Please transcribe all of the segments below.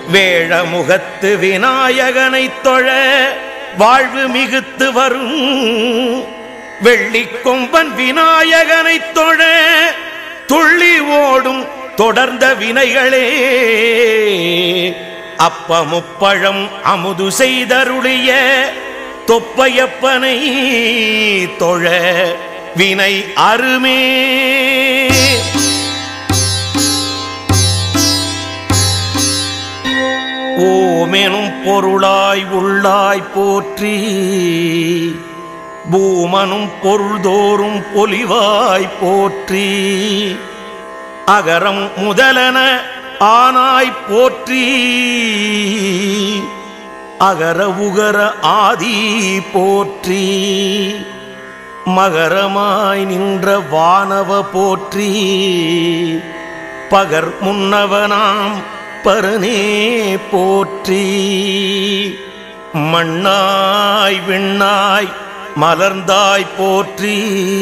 வேழமுகத்து விநாயகனைத் தொழ வாழ்வு மிகுத்து வரும் வெள்ளிக் கொம்பன் விநாயகனைத் தொழ துள்ளி ஓடும் தொடர்ந்த வினைகளே அப்பமுப்பழம் அமுது செய்தருளிய தொப்பையப்பனை தொழ வினை அருமே ஓமெனும் பொருளாய் உள்ளாய் போற்றி பூமனும் பொருள்தோறும் பொலிவாய் போற்றி அகரம் முதலன ஆனாய் போற்றி அகர உகர ஆதி போற்றி மகரமாய் நின்ற வானவ போற்றி பகர் முன்னவனாம் பரனே போற்றி மண்ணாய் விண்ணாய் மலர்ந்தாய் போற்றி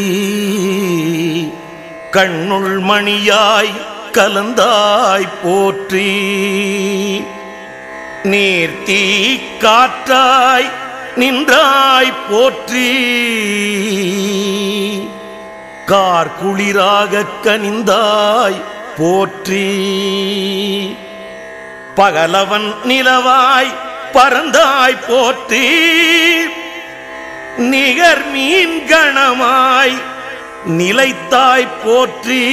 கண்ணுள் மணியாய் கலந்தாய் போற்றி நீர்த்தீ காற்றாய் நின்றாய் போற்றி கார் குளிராக கனிந்தாய் போற்றி பகலவன் நிலவாய் பறந்தாய் போற்றி நிகர் மீன் கணமாய் நிலைத்தாய் போற்றி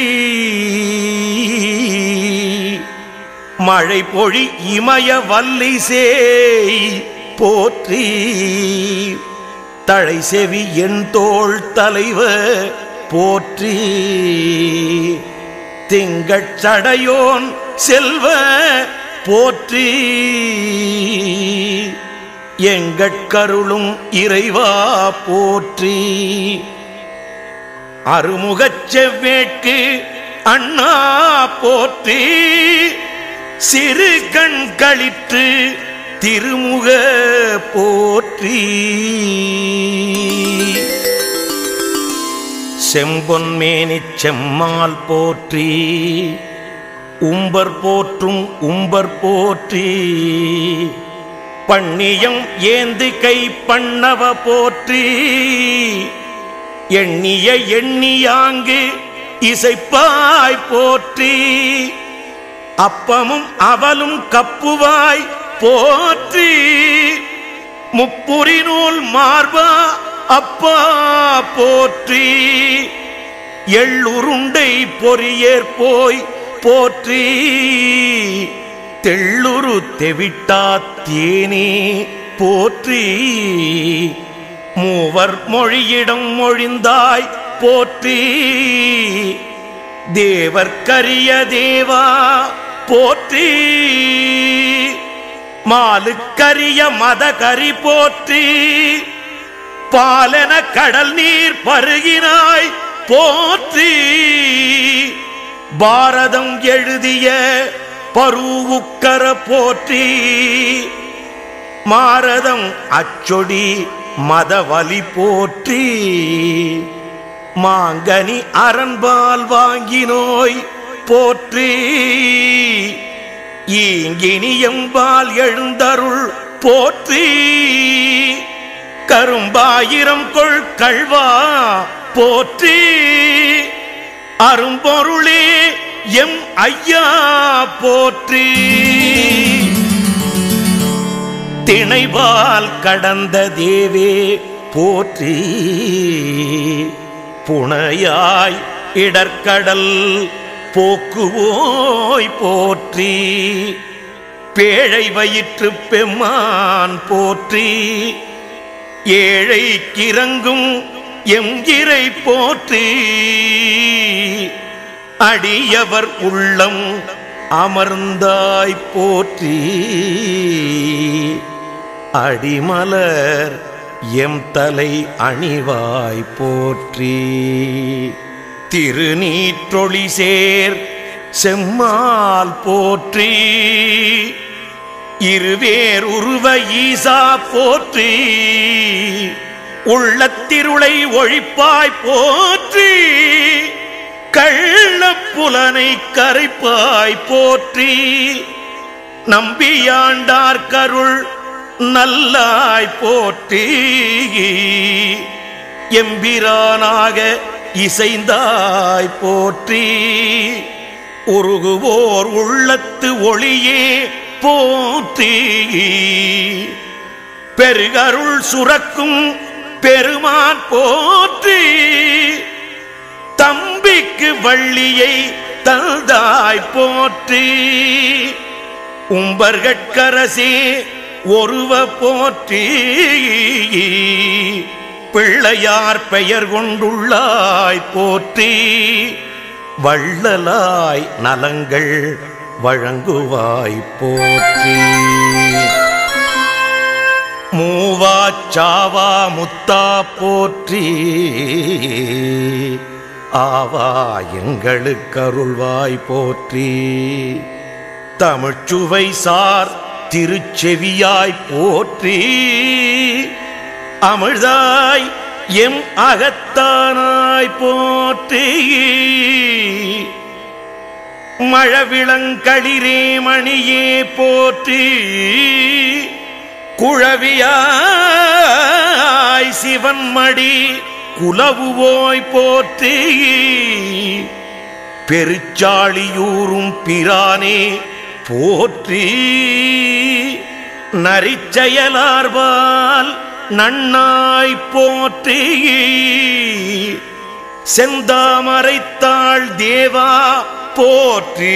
மழை பொழி இமய வல்லை சேய் போற்றி தழை செவி என் தோள் தலைவ போற்றி திங்கட் சடையோன் செல்வ போற்றி எங்கட்கருளும் இறைவா போற்றி அருமுகச் செவ்வேட்கு அண்ணா போற்றி சிறு கண் களிற்று திருமுக போற்றி செம்பொன்மேனிச் செம்மால் போற்றி உம்பர் போற்றும் உம்பர் போற்றி பண்ணியம் ஏந்து கை பண்ணவ போற்றி எண்ணிய எண்ணியாங்கு இசைப்பாய் போற்றி அப்பமும் அவலும் கப்புவாய் போற்றி முப்புரி நூல் மார்பா அப்பா போற்றி எள்ளுருண்டை பொறியேற் போய் போற்றி தெள்ளுரு தெவிட்டா தேனே போற்றி மூவர் மொழியிடம் மொழிந்தாய் போற்றி தேவர்க்கரிய தேவா போற்றி மாலுக்கரிய மதகரி போற்றி பாலன கடல் நீர் பருகினாய் போற்றி பாரதம் எழுதிய பருவுக்கர போற்றி மாரதம் அச்சொடி மதவலி போற்றி மாங்கனி அரண்பால் வாங்கினோய் போற்றி ஈங்கினியம்பால் எழுந்தருள் போற்றி கரும்பாயிரம் கொள் கழ்வா போற்றி அரும்பொருளே எம் ஐயா போற்றி திணைவால் கடந்த தேவே போற்றி புனையாய் இடர்கடல் போக்குவோய் போற்றி பேழை வயிற்று பெம்மான் போற்றி ஏழை கிறங்கும் எம் இறை போற்றி அடியவர் உள்ளம் அமர்ந்தாய் போற்றி அடிமலர் எம் தலை அணிவாய் போற்றி திருநீற்றொளி சேர் செம்மால் போற்றி இருவேர் உருவ ஈசா போற்றி உள்ளத்திருளை ஒழிப்பாய் போற்றி கள்ளப்புலனை கரைப்பாய் போற்றி நம்பியாண்டார் கருள் நல்லாய் போற்றி எம்பிரானாக இசைந்தாய் போற்றி உருகுவோர் உள்ளத்து ஒளியே போற்றி பெருகருள் சுரக்கும் பெருமான் போற்றி தம்பிக்கு வள்ளியை தந்தாய் போற்றி உம்பர்கட்கரசே ஒருவ போற்றி பிள்ளையார் பெயர் கொண்டுள்ளாய் போற்றி வள்ளலாய் நலங்கள் வழங்குவாய் போற்றி மூவாச்சாவா முத்தா போற்றி ஆவா எங்களுக்கருள்வாய் போற்றி தமிழ்ச்சுவை சார் திருச்செவியாய் போற்றி அமிழ்தாய் எம் அகத்தானாய் போற்றி மழவிளங்களிரே மணியே போற்றி குழவியாய் சிவன் மடி குலவுவோய் போற்றி பெருச்சாளியூரும் பிரானே போற்றி நரிச்செயலார்வால் நன்னாய் போற்றி செந்தாமரைத்தாள் தேவா போற்றி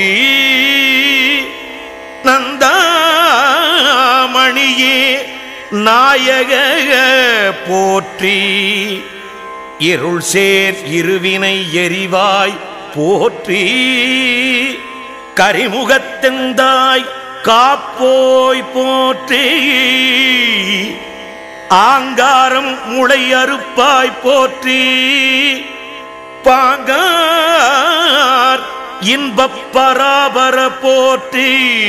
நந்தாமணியே நாயக போற்றி இருள் சேர் இருவினை எரிவாய் போற்றி கரிமுகத்தெந்தாய் காப்போய் போற்றி ஆங்காரம் முளை அறுப்பாய் போற்றி பாங்கார் இன்பப் பராபர போற்றி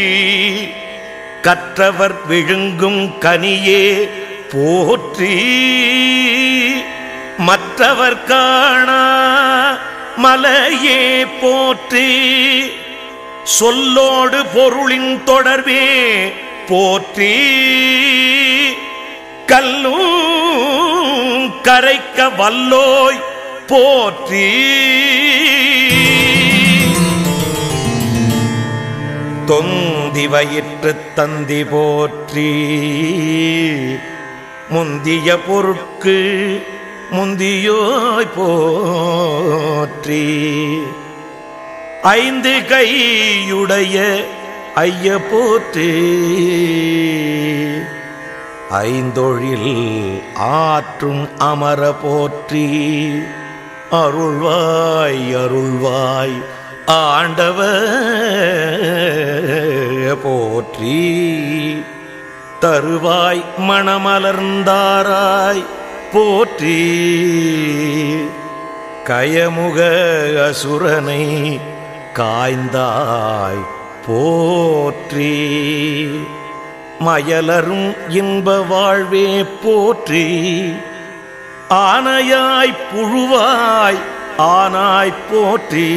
கற்றவர் விழுங்கும் கனியே போற்றி மற்றவர் காணா மலையே போற்றி சொல்லோடு பொருளின் தொடர்பே போற்றி கல்லும் கரைக்க வல்லோய் போற்றி தொந்தி வயிற்று தந்தி போற்றி முந்திய பொருட்கு முந்தியோய் போற்றி ஐந்து கையுடைய ஐய போற்றி ஐந்தொழில் ஆற்றும் அமர போற்றி அருள்வாய் அருள்வாய் ஆண்டவ போற்றி தருவாய் மணமலர்ந்தாராய் போற்றி கயமுக அசுரனை காய்ந்தாய் போற்றி மயலரும் இன்ப வாழ்வே போற்றி ஆனையாய் புழுவாய் ஆனாய் போற்றி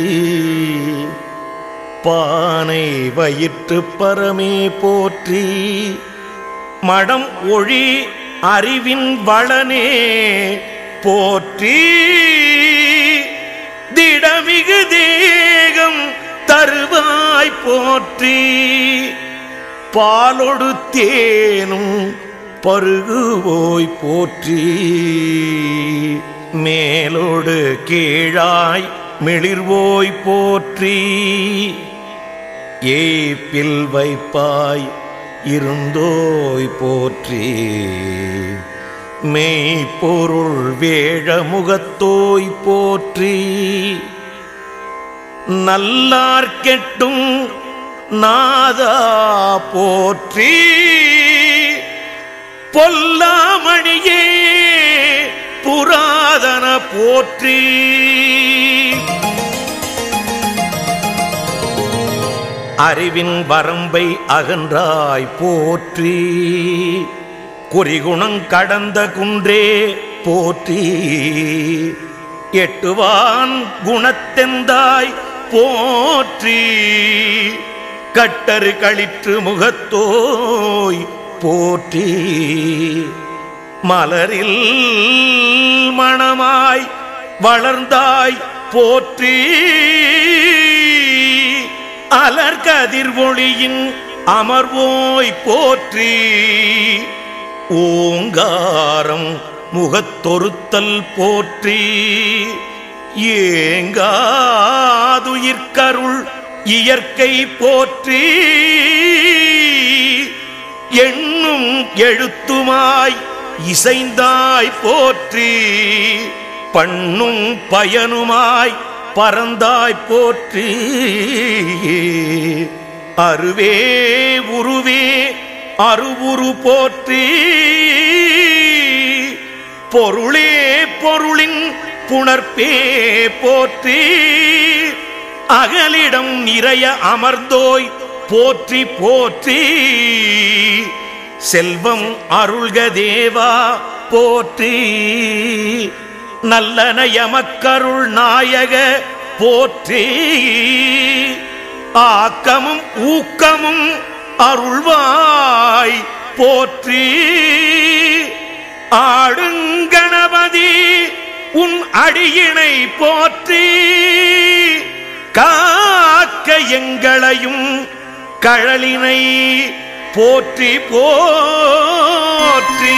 பானை வயிற்று பரமே போற்றி மடம் ஒழி அறிவின் வளனே போற்றி திடமிகு தேகம் தருவாய் போற்றி பாலொடு தேனும் பருகுவோய் போற்றி மேலோடு கீழாய் மிளிர்வோய் போற்றி ஏப்பில் வைப்பாய் இருந்தோய் போற்றி மெய்ப்பொருள் வேழ முகத்தோய் போற்றி நல்லார் கெட்டும் நாதா போற்றி பொல்லாமணியே புராதன போற்றி அறிவின் வரம்பை அகன்றாய் போற்றி குறிகுணம் கடந்த குன்றே போற்றி எட்டுவான் குணத்தெந்தாய் போற்றி கட்டரு களிற்று முகத்தோய் போற்றி மலரில் மணமாய் வளர்ந்தாய் போற்றி அலர்கதிர் ஒளியின் அமர்வோய் போற்றி ஓங்காரம் முகத்தொருத்தல் போற்றி ஏங்காதுயிர்கருள் இயற்கை போற்றி எண்ணும் எழுத்துமாய் இசைந்தாய் போற்றி பண்ணும் பயனுமாய் பறந்தாய் போற்றி அருவே உருவே அருவுரு போற்றி பொருளே பொருளின் புணர்ப்பே போற்றி அகலிடம் நிறைய அமர்ந்தோய் போற்றி போற்றி செல்வம் அருள்க தேவா போற்றி நல்லன எமக்கருள் நாயக போற்றி ஆக்கமும் ஊக்கமும் அருள்வாய் போற்றி ஆடுங்கணபதி உன் அடியினை போற்றி காக்க எங்களையும் கழலினை போற்றி போற்றி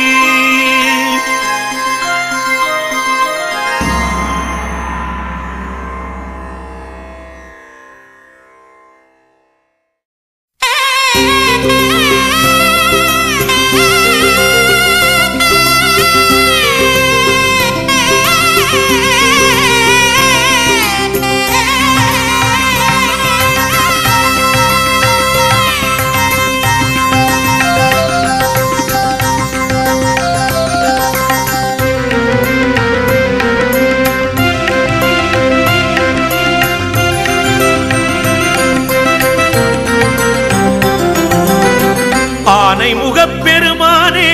ஆனை முகப்பெருமானே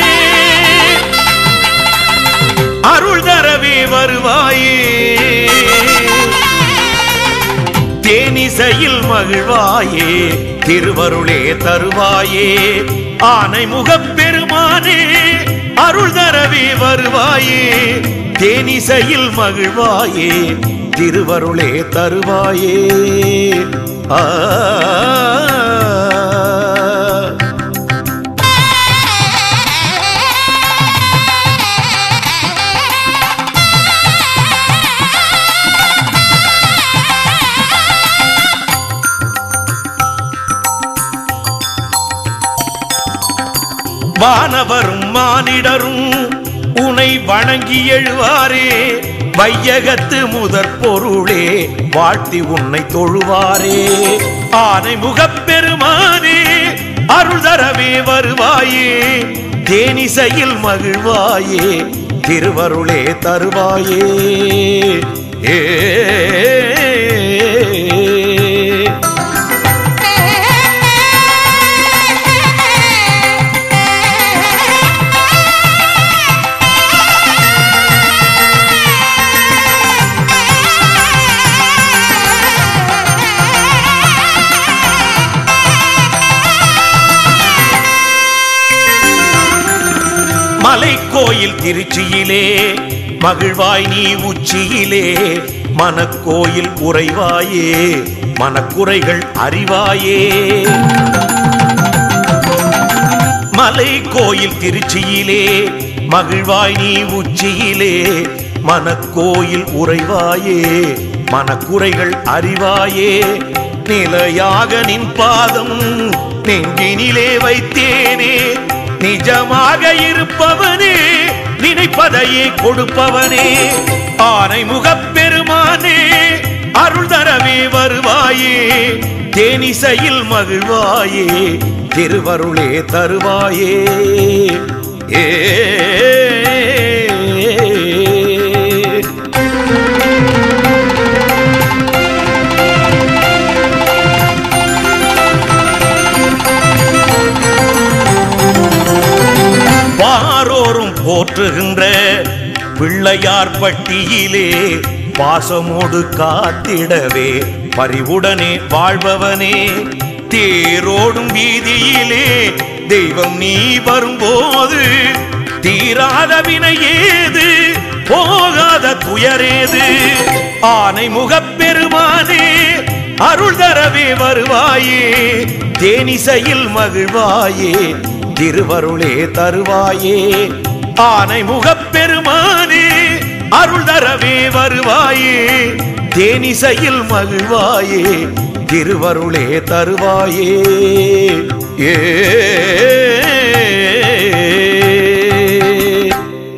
அருள் தரவே வருவாயே தேனிசையில் மகிழ்வாயே திருவருளே தருவாயே ஆனை முகப்பெருமானே அருள் தரவே வருவாயே தேனிசையில் மகிழ்வாயே திருவருளே தருவாயே ஆ வானவரும் மானிடரும் உனை வணங்கி எழுவாரே வையகத்து முதற் பொருளே வாழ்த்தி உன்னை தொழுவாரே ஆனை முகப்பெருமானே அருள் தரவே வருவாயே தேனிசையில் மகிழ்வாயே திருவருளே தருவாயே ஏ மலைக்கோயில் திருச்சியிலே மகிழ்வாய் நீ உச்சியிலே மனக்கோயில் உறைவாயே மனக்குறைகள் அறிவாயே மலை கோயில் திருச்சியிலே மகிழ்வாய் நீ உச்சியிலே மனக்கோயில் உறைவாயே மனக்குறைகள் அறிவாயே நிலையாக நின் பாதம் நெஞ்சினிலே வைத்தேனே நிஜமாக இருப்பவனே நினைப்பதையே கொடுப்பவனே ஆனை முகப்பெருமானே அருள் தரவே வருவாயே தேனிசையில் மகிழ்வாயே திருவருளே தருவாயே ஏ பாரோரும் போற்றுகின்ற பிள்ளையார் பட்டியிலே பாசமோடு காத்திடவே பரிவுடனே வாழ்பவனே தேரோடும் வீதியிலே தெய்வம் நீ வரும்போது தீராத வினை ஏது போகாத துயரேது ஆனை முகப்பெருமானே அருள் தரவே வருவாயே தேனிசையில் மகிழ்வாயே திருவருளே தருவாயே ஆனை முகப்பெருமானே அருள் தரவே வருவாயே தேனிசையில் மகிழ்வாயே திருவருளே தருவாயே ஏ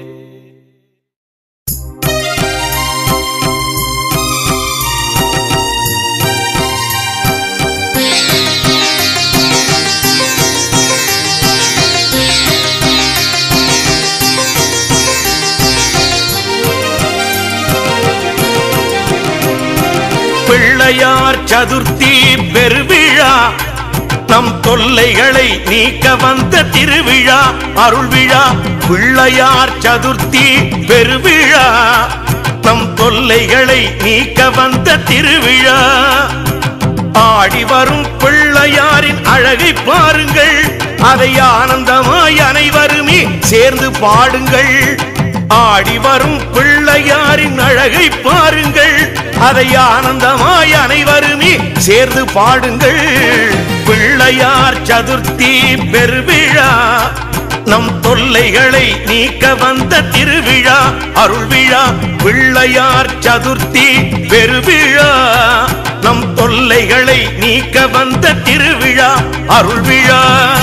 பிள்ளையார் சதுர்த்தி பெருவிழா நம் தொல்லைகளை நீக்க வந்த திருவிழா அருள் விழா பிள்ளையார் சதுர்த்தி பெருவிழா நம் தொல்லைகளை நீக்க வந்த திருவிழா ஆடி வரும் பிள்ளையாரின் அழகை பாருங்கள் அதை ஆனந்தமாய் அனைவருமே சேர்ந்து பாடுங்கள் ஆடி வரும் பிள்ளையாரின் அழகை பாருங்கள் அதை ஆனந்தமாய் அனைவருமே சேர்ந்து பாடுங்கள் பிள்ளையார் சதுர்த்தி பெருவிழா நம் தொல்லைகளை நீக்க வந்த திருவிழா அருள் விழா பிள்ளையார் சதுர்த்தி பெருவிழா நம் தொல்லைகளை நீக்க வந்த திருவிழா அருள் விழா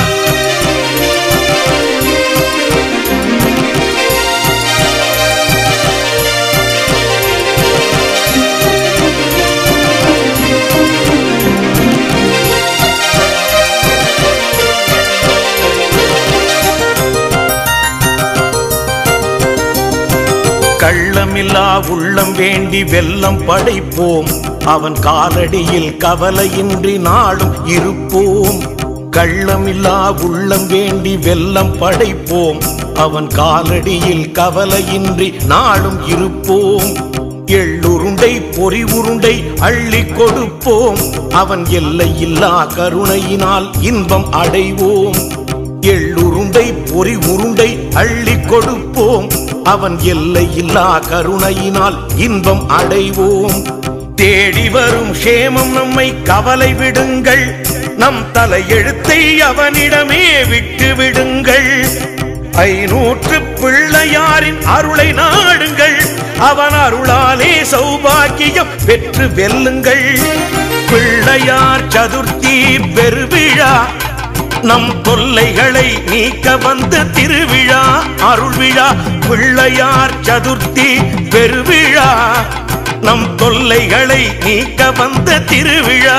கள்ளமில்லா உள்ளம் வேண்டி வெல்லம் படைப்போம் அவன் காலடியில் கவலையின்றி நாளும் இருப்போம் கள்ளமில்லா உள்ளம் வேண்டி வெல்லம் படைப்போம் அவன் காலடியில் கவலையின்றி நாளும் இருப்போம் எள்ளுருண்டை பொறி உருண்டை அள்ளி கொடுப்போம் அவன் எல்லையில்லா கருணையினால் இன்பம் அடைவோம் எள்ளுருண்டை பொறி உருண்டை அள்ளி கொடுப்போம் அவன் எல்லையில்லா கருணையினால் இன்பம் அடைவோம் தேடி வரும் சேமம் நம்மை கவலை விடுங்கள் நம் தலையெழுத்தை அவனிடமே விட்டு விடுங்கள் ஐநூற்று பிள்ளையாரின் அருளை நாடுங்கள் அவன் அருளாலே சௌபாக்கியம் பெற்று வெல்லுங்கள் பிள்ளையார் சதுர்த்தி பெருவிழா நம் தொல்லைகளை நீக்க வந்த திருவிழா அருள் விழா பிள்ளையார் சதுர்த்தி பெருவிழா நம் தொல்லைகளை நீக்க வந்த திருவிழா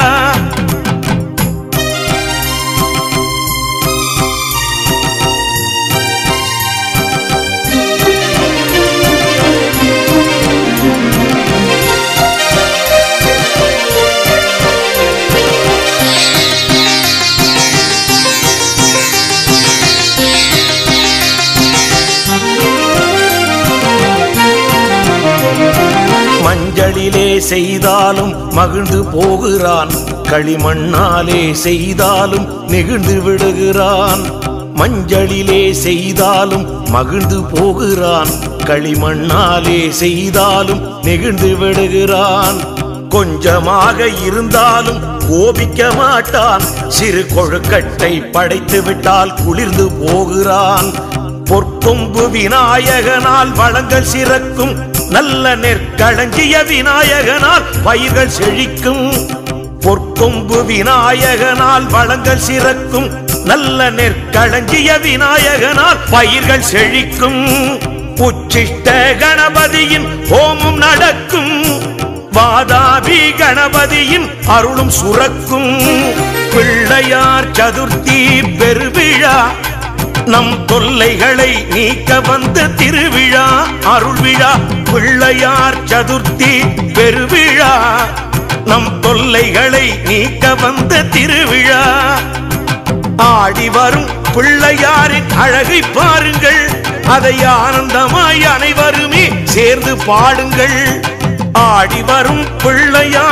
மஞ்சளிலே செய்தாலும் மகிழ்ந்து போகிறான் களிமண்ணாலே செய்தாலும் நெகிழ்ந்து விடுகிறான் மஞ்சளிலே செய்தாலும் மகிழ்ந்து போகிறான் களிமண்ணாலே செய்தாலும் நெகிழ்ந்து விடுகிறான் கொஞ்சமாக இருந்தாலும் கோபிக்க மாட்டான் சிறு கொழுக்கட்டை படைத்து விட்டால் குளிர்ந்து போகிறான் பொற்கொம்பு விநாயகனால் வளங்கள் சிறக்கும் நல்ல நெற்களஞ்சிய விநாயகனால் பயிர்கள் செழிக்கும் பொற்கொம்பு விநாயகனால் வளங்கள் சிறக்கும் நல்ல நெற்களஞ்சிய விநாயகனால் பயிர்கள் செழிக்கும் உச்சிஷ்ட கணபதியின் ஹோமம் நடக்கும் வாதாபி கணபதியின் அருளும் சுரக்கும் பிள்ளையார் சதுர்த்தி பெருவிழா நம் தொல்லைகளை நீக்க வந்த திருவிழா அருள் விழா பிள்ளையார் சதுர்த்தி பெருவிழா நம் தொல்லைகளை நீக்க வந்த திருவிழா ஆடி வரும் பிள்ளையாரின் அழகை பாருங்கள் அதை ஆனந்தமாய் அனைவருமே சேர்ந்து பாடுங்கள் ஆடி வரும் பிள்ளையாரின்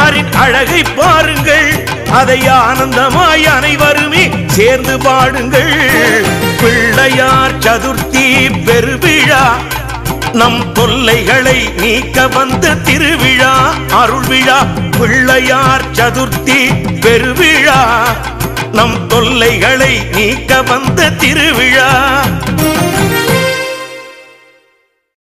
அழகை பாருங்கள் அதை ஆனந்தமாய் அனைவருமே சேர்ந்து பாடுங்கள் பிள்ளையார் சதுர்த்தி பெருவிழா நம் தொல்லைகளை நீக்க வந்த திருவிழா அருள் விழா பிள்ளையார் சதுர்த்தி பெருவிழா நம் தொல்லைகளை நீக்க வந்த திருவிழா